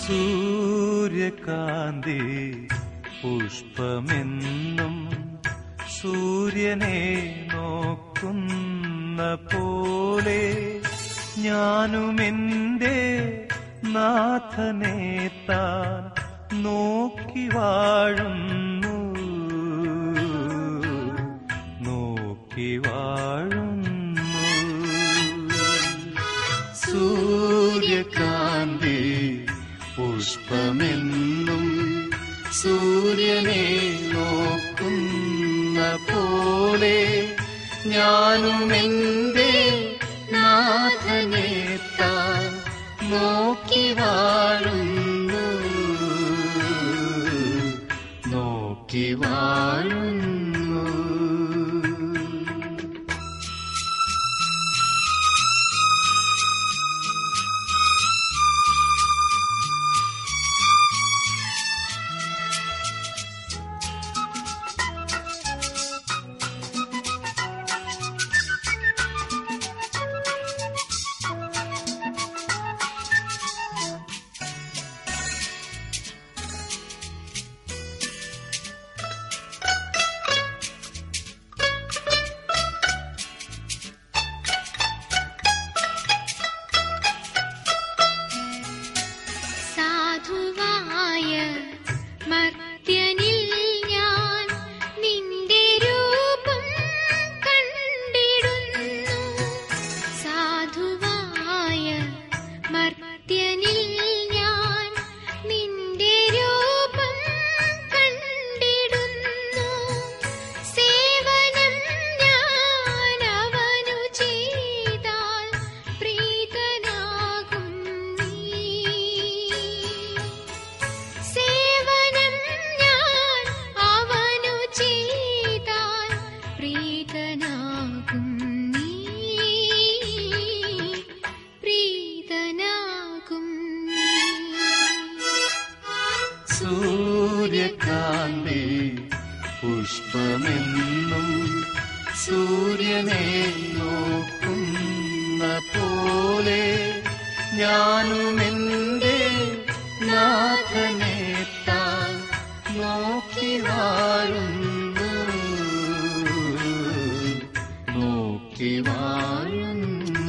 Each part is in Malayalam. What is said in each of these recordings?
സൂര്യകാന്തി പുഷ്പമെന്നും സൂര്യനെ നോക്കുന്ന പോലെ ഞാനും എന്റെ നാഥനെ താൻ നോക്കി വാഴുന്നു നോക്കി വാഴുന്നു സൂര്യകാന്തി പുഷ്പമെന്നും സൂര്യനെ നോക്കുന്ന പോലെ ഞാനും എന്റെ നാഥനെ താൻ നോക്കി വാഴുന്നു നോക്കി വാഴുന്നു സാധുവായ മർത്യനിൽ ഞാൻ നിന്റെ രൂപം കണ്ടിടുന്നു സാധുവായ മർത്യനിൽ ഞാൻ നിന്റെ രൂപം കണ്ടിടുന്നു സേവനം ഞാൻ അവനു ചെയ്താൽ പ്രീതനാകും നീ സേവനം ഞാൻ അവനു ചെയ്താൽ പ്രീതനാകും നീ പ്രീതനാകും നീ സൂര്യകാന്തി പുഷ്പമെന്നും സൂര്യനെ നോക്കുന്ന പോലെ ഞാനും എന്റെ നാഥനെ താൻ നോക്കി വാഴുന്നു നോക്കി വാഴുന്നു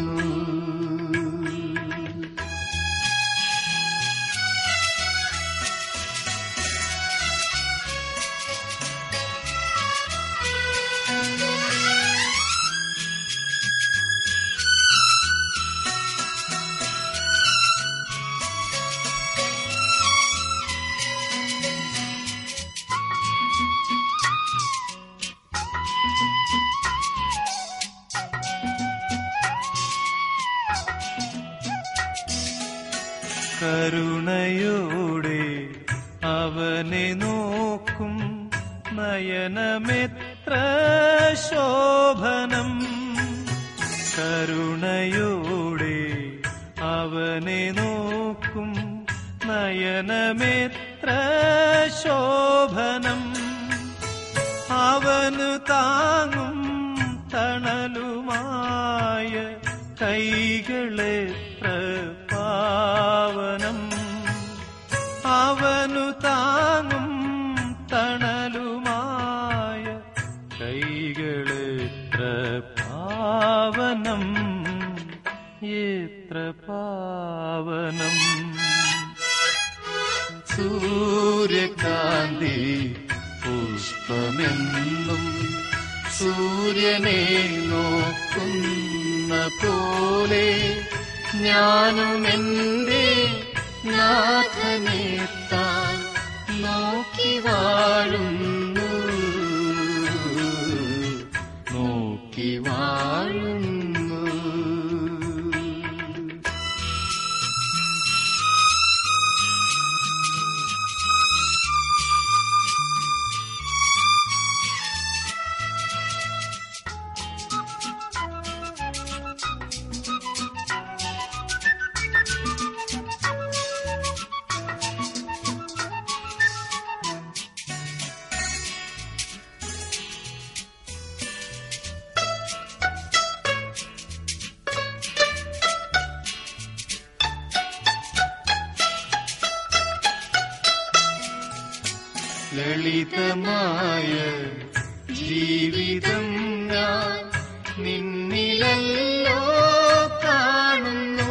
കരുണയോടെ അവനെ നോക്കും നയനമെത്ര ശോഭനം കരുണയോടെ അവനെ നോക്കും നയനമെത്ര ശോഭനം അവന് താങ്ങും തണലുമായ കൈകളെത്ര പാവനം അവനു താങ്ങും തണലുമായ കൈകളെത്ര പാവനം എത്ര പാവനം സൂര്യകാന്തി പുഷ്പമെന്നും സൂര്യനെ നോക്കുന്ന പോലെ ഞാനും എന്റെ നാഥനെ താൻ നോക്കി വാഴുന്നു നോക്കി വാഴുന്നു ലളിതമായ ജീവിതം ഞാൻ നിന്നിലല്ലോ കാണുന്നു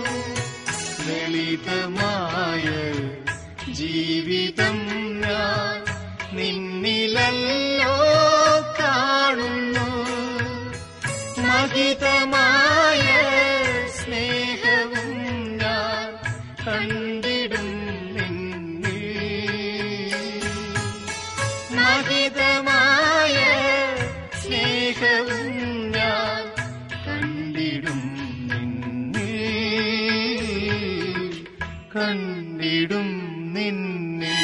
ലളിതമായ ജീവിതം ഞാൻ നിന്നിലല്ലോ കാണുന്നു മഹിതമായ സ്നേഹവും ഞാൻ കണ്ടിടും നിന്നിൽ മഹിതമായ സ്നേഹവും ഞാൻ കണ്ടിടും നിന്നിൽ കണ്ടിടും നിന്നിൽ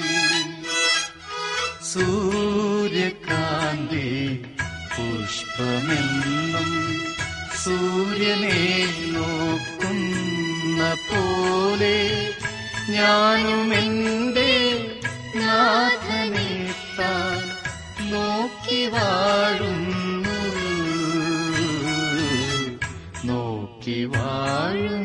സൂര്യകാന്തി പുഷ്പമെന്നും സൂര്യനെ നോക്കുന്ന പോലെ ഞാനും എന്റെ നാഥനെ താൻ നോക്കി വാഴുന്നു നോക്കി വാഴുന്നു